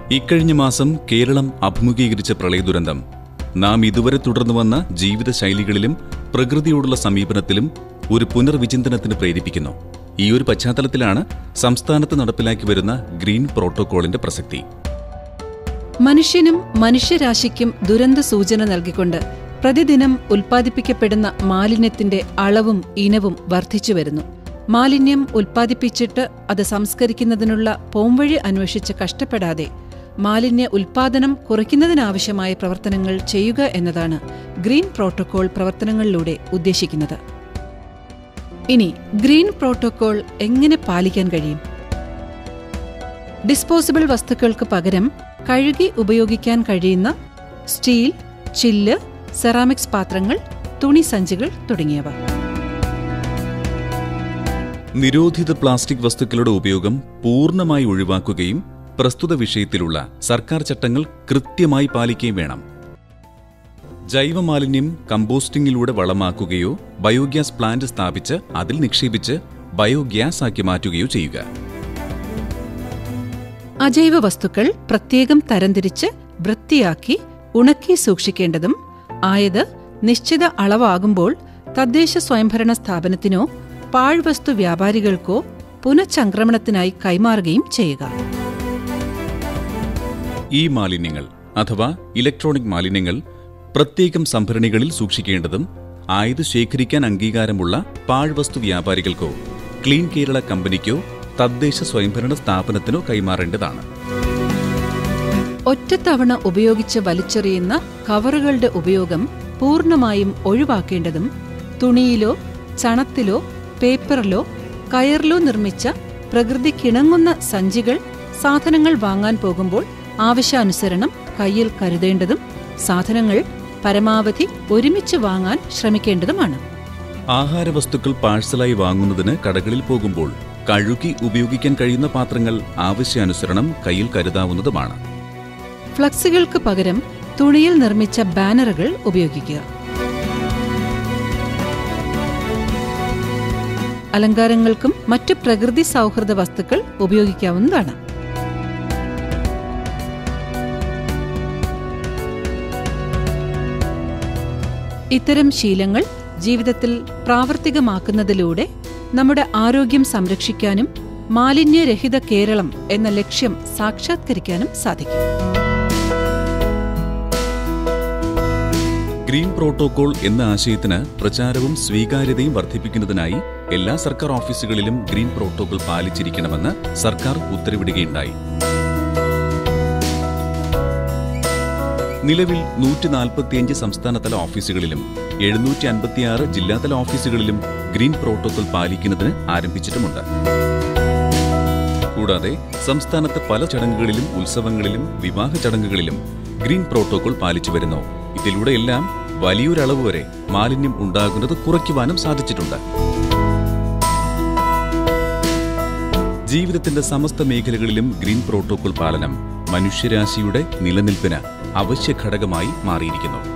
ഇക്കഴിഞ്ഞ മാസം കേരളം അഭിമുഖീകരിച്ച പ്രളയദുരന്തം നാം ഇതുവരെ തുടർന്നു വന്ന ജീവിതശൈലികളിലും പ്രകൃതിയോടുള്ള സമീപനത്തിലും ഒരു പുനർവിചിന്തനത്തിന് പ്രേരിപ്പിക്കുന്നു ഈ ഒരു പശ്ചാത്തലത്തിലാണ് സംസ്ഥാനത്ത് നടപ്പിലാക്കി വരുന്ന ഗ്രീൻ പ്രോട്ടോകോളിന്റെ പ്രസക്തി മനുഷ്യനും മനുഷ്യരാശിക്കും ദുരന്ത സൂചന നൽകിക്കൊണ്ട് പ്രതിദിനം ഉൽപ്പാദിപ്പിക്കപ്പെടുന്ന മാലിന്യത്തിന്റെ അളവും ഇനവും വർദ്ധിച്ചു വരുന്നു മാലിന്യം ഉൽപ്പാദിപ്പിച്ചിട്ട് അത് സംസ്കരിക്കുന്നതിനുള്ള പോംവഴി അന്വേഷിച്ച് കഷ്ടപ്പെടാതെ മാലിന്യ ഉൽപ്പാദനം കുറയ്ക്കുന്നതിനാവശ്യമായ പ്രവർത്തനങ്ങൾ ചെയ്യുക എന്നതാണ് ഗ്രീൻ പ്രോട്ടോകോൾ പ്രവർത്തനങ്ങളിലൂടെ ഉദ്ദേശിക്കുന്നത് ഇനി ഗ്രീൻ പ്രോട്ടോകോൾ എങ്ങനെ പാലിക്കാൻ കഴിയും ഡിസ്പോസിബിൾ വസ്തുക്കൾക്ക് പകരം കഴുകി ഉപയോഗിക്കാൻ കഴിയുന്ന സ്റ്റീൽ ചില്ല് സെറാമിക്സ് പാത്രങ്ങൾ തുണി സഞ്ചികൾ തുടങ്ങിയവ നിരോധിത പ്ലാസ്റ്റിക് വസ്തുക്കളുടെ ഉപയോഗം പൂർണ്ണമായി ഒഴിവാക്കുകയും പ്രസ്തുത വിഷയത്തിലുള്ള സർക്കാർ ചട്ടങ്ങൾ കൃത്യമായി പാലിക്കുകയും വേണം ജൈവമാലിന്യം കമ്പോസ്റ്റിംഗിലൂടെ വളമാക്കുകയോ ബയോഗ്യാസ് പ്ലാന്റ് സ്ഥാപിച്ച് അതിൽ നിക്ഷേപിച്ച് ബയോഗ്യാസ് ആക്കി മാറ്റുകയോ ചെയ്യുക അജൈവ വസ്തുക്കൾ പ്രത്യേകം തരംതിരിച്ച് വൃത്തിയാക്കി ഉണക്കി സൂക്ഷിക്കേണ്ടതും ആയത് നിശ്ചിത അളവാകുമ്പോൾ തദ്ദേശ സ്വയംഭരണ സ്ഥാപനത്തിനോ പാഴ്വസ്തു വ്യാപാരികൾക്കോ പുനഃചംക്രമണത്തിനായി കൈമാറുകയും ചെയ്യുക ഈ മാലിന്യങ്ങൾ അഥവാ ഇലക്ട്രോണിക് മാലിന്യങ്ങൾ പ്രത്യേകം സംഭരണികളിൽ സൂക്ഷിക്കേണ്ടതും ആയത് ശേഖരിക്കാൻ അംഗീകാരമുള്ള പാഴ്വസ്തു വ്യാപാരികൾക്കോ ക്ലീൻ കേരള കമ്പനിക്കോ തദ്ദേശ സ്വയംഭരണ സ്ഥാപനത്തിനോ കൈമാറേണ്ടതാണ് ഒറ്റത്തവണ ഉപയോഗിച്ച് വലിച്ചെറിയുന്ന കവറുകളുടെ ഉപയോഗം പൂർണ്ണമായും ഒഴിവാക്കേണ്ടതും തുണിയിലോ ചണത്തിലോ പേപ്പറിലോ കയറിലോ നിർമ്മിച്ച പ്രകൃതിക്കിണങ്ങുന്ന സഞ്ചികൾ സാധനങ്ങൾ വാങ്ങാൻ പോകുമ്പോൾ ആവശ്യാനുസരണം കയ്യിൽ കരുതേണ്ടതും സാധനങ്ങൾ പരമാവധി ഒരുമിച്ച് വാങ്ങാൻ ശ്രമിക്കേണ്ടതുമാണ് ആഹാരവസ്തുക്കൾ പാഴ്സലായി വാങ്ങുന്നതിന് കടകളിൽ പോകുമ്പോൾ കഴുകി ഉപയോഗിക്കാൻ കഴിയുന്ന പാത്രങ്ങൾ ആവശ്യാനുസരണം കയ്യിൽ കരുതാവുന്നതുമാണ് ഫ്ലക്സുകൾക്ക് പകരം തുണിയിൽ നിർമ്മിച്ച ബാനറുകൾ ഉപയോഗിക്കുക അലങ്കാരങ്ങൾക്കും മറ്റു പ്രകൃതി സൗഹൃദ വസ്തുക്കൾ ഉപയോഗിക്കാവുന്നതാണ് ഇത്തരം ശീലങ്ങൾ ജീവിതത്തിൽ പ്രാവർത്തികമാക്കുന്നതിലൂടെ നമ്മുടെ ആരോഗ്യം സംരക്ഷിക്കാനും മാലിന്യരഹിത കേരളം എന്ന ലക്ഷ്യം സാക്ഷാത്കരിക്കാനും സാധിക്കും ഗ്രീൻ പ്രോട്ടോകോൾ എന്ന ആശയത്തിന് പ്രചാരവും സ്വീകാര്യതയും വർദ്ധിപ്പിക്കുന്നതിനായി എല്ലാ സർക്കാർ ഓഫീസുകളിലും ഗ്രീൻ പ്രോട്ടോകോൾ പാലിച്ചിരിക്കണമെന്ന് സർക്കാർ ഉത്തരവിടുകയുണ്ടായി നിലവിൽ നൂറ്റി നാൽപ്പത്തിയഞ്ച് സംസ്ഥാനതല ഓഫീസുകളിലും എഴുന്നൂറ്റി അൻപത്തിയാറ് ജില്ലാതല ഓഫീസുകളിലും ഗ്രീൻ പ്രോട്ടോകോൾ പാലിക്കുന്നതിന് ആരംഭിച്ചിട്ടുമുണ്ട് കൂടാതെ സംസ്ഥാനത്ത് പല ചടങ്ങുകളിലും ഉത്സവങ്ങളിലും വിവാഹ ചടങ്ങുകളിലും ഗ്രീൻ പ്രോട്ടോകോൾ പാലിച്ചു വരുന്നു ഇതിലൂടെയെല്ലാം വലിയൊരളവ് വരെ മാലിന്യം ഉണ്ടാകുന്നത് കുറയ്ക്കുവാനും സാധിച്ചിട്ടുണ്ട് ജീവിതത്തിന്റെ സമസ്ത മേഖലകളിലും ഗ്രീൻ പ്രോട്ടോകോൾ പാലനം മനുഷ്യരാശിയുടെ നിലനിൽപ്പിന് അവശ്യ ഘടകമായി മാറിയിരിക്കുന്നു